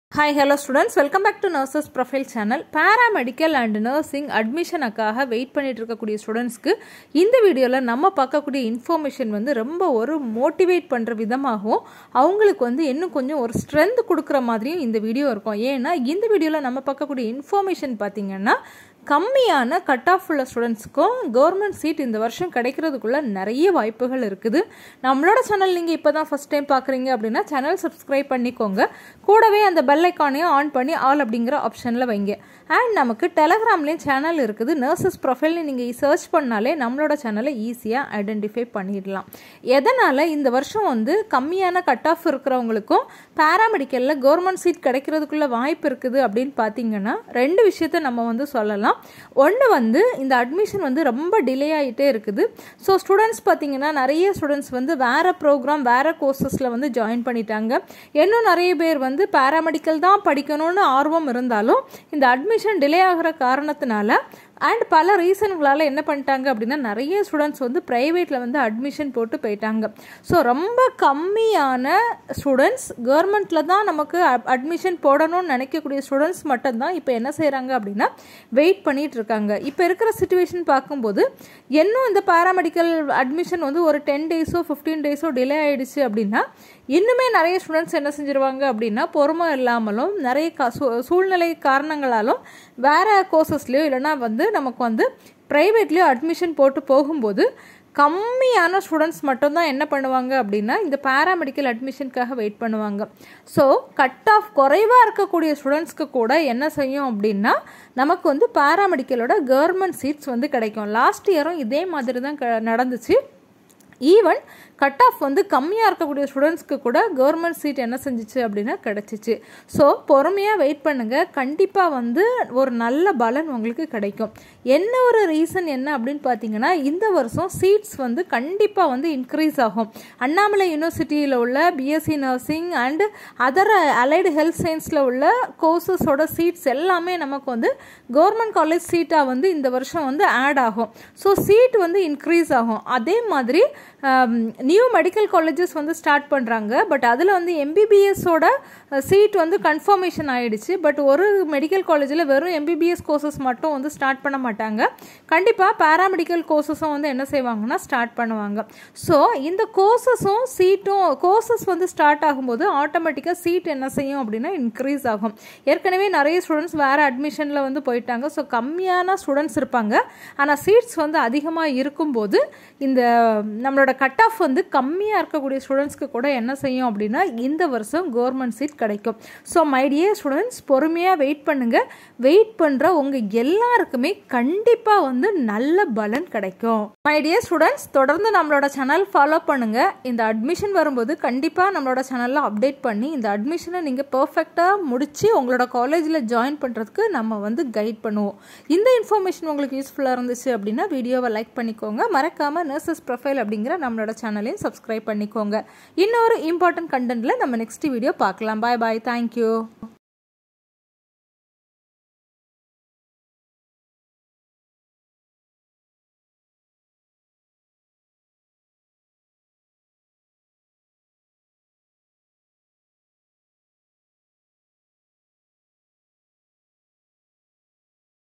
hi hello students welcome back to nurses profile channel paramedical and nursing அட்மிஷனுக்காக wait பண்ணிட்டு இருக்கக்கூடிய ஸ்டூடெண்ட்ஸ்க்கு இந்த வீடியோவில் நம்ம பார்க்கக்கூடிய இன்ஃபர்மேஷன் வந்து ரொம்ப ஒரு மோட்டிவேட் பண்ணுற விதமாகவும் அவங்களுக்கு வந்து இன்னும் கொஞ்சம் ஒரு ஸ்ட்ரென்த் கொடுக்குற மாதிரியும் இந்த வீடியோ இருக்கும் ஏன்னா இந்த வீடியோவில் நம்ம பார்க்கக்கூடிய இன்ஃபர்மேஷன் பார்த்தீங்கன்னா கம்மியான கட் ஆஃப் உள்ள ஸ்டூடெண்ட்ஸ்க்கும் கவர்மெண்ட் சீட் இந்த வருஷம் கிடைக்கிறதுக்குள்ள நிறைய வாய்ப்புகள் இருக்குது நம்மளோட சேனல் நீங்கள் இப்போ தான் ஃபஸ்ட் டைம் பார்க்குறீங்க அப்படின்னா சேனல் சப்ஸ்கிரைப் பண்ணிக்கோங்க கூடவே அந்த பெல் ஐக்கானையும் ஆன் பண்ணி ஆல் அப்படிங்கிற ஆப்ஷனில் வைங்க அண்ட் நமக்கு டெலகிராம்லேயும் சேனல் இருக்குது நர்சஸ் ப்ரொஃபைல்னு நீங்கள் சர்ச் பண்ணாலே நம்மளோட சேனலை ஈஸியாக ஐடென்டிஃபை பண்ணிடலாம் எதனால் இந்த வருஷம் வந்து கம்மியான கட் ஆஃப் இருக்கிறவங்களுக்கும் பேராமெடிக்கலில் கவர்மெண்ட் சீட் கிடைக்கிறதுக்குள்ள வாய்ப்பு இருக்குது அப்படின்னு பார்த்தீங்கன்னா ரெண்டு விஷயத்த நம்ம வந்து சொல்லலாம் ஒன்று வந்து இந்த அட்மிஷன் வந்து ரொம்ப டிலே ஆகிட்டே இருக்குது ஸோ ஸ்டூடெண்ட்ஸ் பார்த்தீங்கன்னா நிறைய ஸ்டூடெண்ட்ஸ் வந்து வேறு ப்ரோக்ராம் வேறு கோர்சஸில் வந்து ஜாயின் பண்ணிட்டாங்க இன்னும் நிறைய பேர் வந்து பேராமெடிக்கல் தான் படிக்கணும்னு ஆர்வம் இருந்தாலும் இந்த அட்மிஷன் டிலே ஆகிற காரணத்தினால அண்ட் பல ரீசன்களால் என்ன பண்ணிட்டாங்க அப்படின்னா நிறைய ஸ்டூடெண்ட்ஸ் வந்து ப்ரைவேட்டில் வந்து அட்மிஷன் போட்டு போயிட்டாங்க ஸோ ரொம்ப கம்மியான ஸ்டூடெண்ட்ஸ் கவர்மெண்ட்டில் தான் நமக்கு அட்மிஷன் போடணும்னு நினைக்கக்கூடிய ஸ்டூடெண்ட்ஸ் மட்டும்தான் இப்போ என்ன செய்கிறாங்க அப்படின்னா வெயிட் பண்ணிட்டு இருக்காங்க இப்போ இருக்கிற சுச்சுவேஷன் பார்க்கும்போது இன்னும் இந்த பேராமெடிக்கல் அட்மிஷன் வந்து ஒரு டென் டேஸோ ஃபிஃப்டீன் டேஸோ டிலே ஆகிடுச்சு அப்படின்னா இன்னுமே நிறைய ஸ்டூடெண்ட்ஸ் என்ன செஞ்சுருவாங்க அப்படின்னா பொறுமை இல்லாமலும் நிறைய கா சூழ்நிலை காரணங்களாலும் வேறு கோர்சஸ்லேயோ இல்லைனா வந்து நமக்கு வந்து ப்ரைவேட்லேயோ அட்மிஷன் போட்டு போகும்போது கம்மியான ஸ்டூடெண்ட்ஸ் மட்டும்தான் என்ன பண்ணுவாங்க அப்படின்னா இந்த பேராமெடிக்கல் அட்மிஷனுக்காக வெயிட் பண்ணுவாங்க ஸோ கட் ஆஃப் குறைவாக இருக்கக்கூடிய ஸ்டூடெண்ட்ஸ்க்கு கூட என்ன செய்யும் அப்படின்னா நமக்கு வந்து பேராமெடிக்கலோட கவர்மெண்ட் சீட்ஸ் வந்து கிடைக்கும் லாஸ்ட் இயரும் இதே மாதிரி தான் நடந்துச்சு ஈவன் கட் ஆஃப் வந்து கம்மியாக இருக்கக்கூடிய ஸ்டூடெண்ட்ஸ்க்கு கூட கவர்மெண்ட் சீட் என்ன செஞ்சிச்சு அப்படின்னா கிடச்சிச்சு ஸோ பொறுமையாக வெயிட் பண்ணுங்கள் கண்டிப்பாக வந்து ஒரு நல்ல பலன் உங்களுக்கு கிடைக்கும் என்ன ஒரு ரீசன் என்ன அப்படின்னு பார்த்தீங்கன்னா இந்த வருஷம் சீட்ஸ் வந்து கண்டிப்பாக வந்து இன்க்ரீஸ் ஆகும் அண்ணாமலை யூனிவர்சிட்டியில் உள்ள BSc nursing and other allied health சயின்ஸில் உள்ள கோர்சஸோட சீட்ஸ் எல்லாமே நமக்கு வந்து கவர்மெண்ட் காலேஜ் சீட்டாக வந்து இந்த வருஷம் வந்து ஆட் ஆகும் ஸோ சீட் வந்து இன்க்ரீஸ் ஆகும் அதே மாதிரி நியூ மெடிக்கல் காலேஜஸ் வந்து ஸ்டார்ட் பண்ணுறாங்க பட் அதில் வந்து எம்பிபிஎஸோட சீட் வந்து கன்ஃபர்மேஷன் ஆகிடுச்சு பட் ஒரு மெடிக்கல் காலேஜில் வெறும் எம்பிபிஎஸ் கோர்சஸ் மட்டும் வந்து ஸ்டார்ட் பண்ண மாட்டாங்க கண்டிப்பாக பேராமெடிக்கல் கோர்சஸும் வந்து என்ன செய்வாங்கன்னா ஸ்டார்ட் பண்ணுவாங்க ஸோ இந்த கோர்சஸும் சீட்டும் கோர்சஸ் வந்து ஸ்டார்ட் ஆகும்போது ஆட்டோமேட்டிக்காக சீட் என்ன செய்யும் அப்படின்னா இன்க்ரீஸ் ஆகும் ஏற்கனவே நிறைய ஸ்டூடெண்ட்ஸ் வேறு அட்மிஷனில் வந்து போயிட்டாங்க ஸோ கம்மியான ஸ்டூடெண்ட்ஸ் இருப்பாங்க ஆனால் சீட்ஸ் வந்து அதிகமாக இருக்கும்போது இந்த நம்மளோட கட் ஆஃப் வந்து கம்மியாக இருக்கக்கூடிய ஸ்டூடெண்ட்ஸ்க்கு கூட என்ன செய்யும் அப்படின்னா இந்த வருஷம் கவர்மெண்ட் சீட் கிடைக்கும் ஸோ மைடியே ஸ்டூடெண்ட்ஸ் பொறுமையாக வெயிட் பண்ணுங்கள் வெயிட் பண்ணுற உங்கள் எல்லாருக்குமே கண்டிப்பாக வந்து நல்ல பலன் கிடைக்கும் மைடியே ஸ்டூடெண்ட்ஸ் தொடர்ந்து நம்மளோட சேனல் ஃபாலோ பண்ணுங்கள் இந்த அட்மிஷன் வரும்போது கண்டிப்பாக நம்மளோட சேனலில் அப்டேட் பண்ணி இந்த அட்மிஷனை நீங்கள் பர்ஃபெக்டாக முடித்து உங்களோட காலேஜில் ஜாயின் பண்ணுறதுக்கு நம்ம வந்து கைட் பண்ணுவோம் இந்த இன்ஃபர்மேஷன் உங்களுக்கு யூஸ்ஃபுல்லாக இருந்துச்சு அப்படின்னா வீடியோவை லைக் பண்ணிக்கோங்க மறக்காமல் நர்சஸ் ப்ரொஃபைல் அப்படிங்கிற நம்மளோட சேனலையும் சப்ஸ்கிரைப் பண்ணிக்கோங்க இன்னொரு இம்பார்ட்டன்ட் கண்டென்ட்டில் நம்ம நெக்ஸ்ட் வீடியோ பார்க்கலாம் பாய் பாய் தேங்க்யூ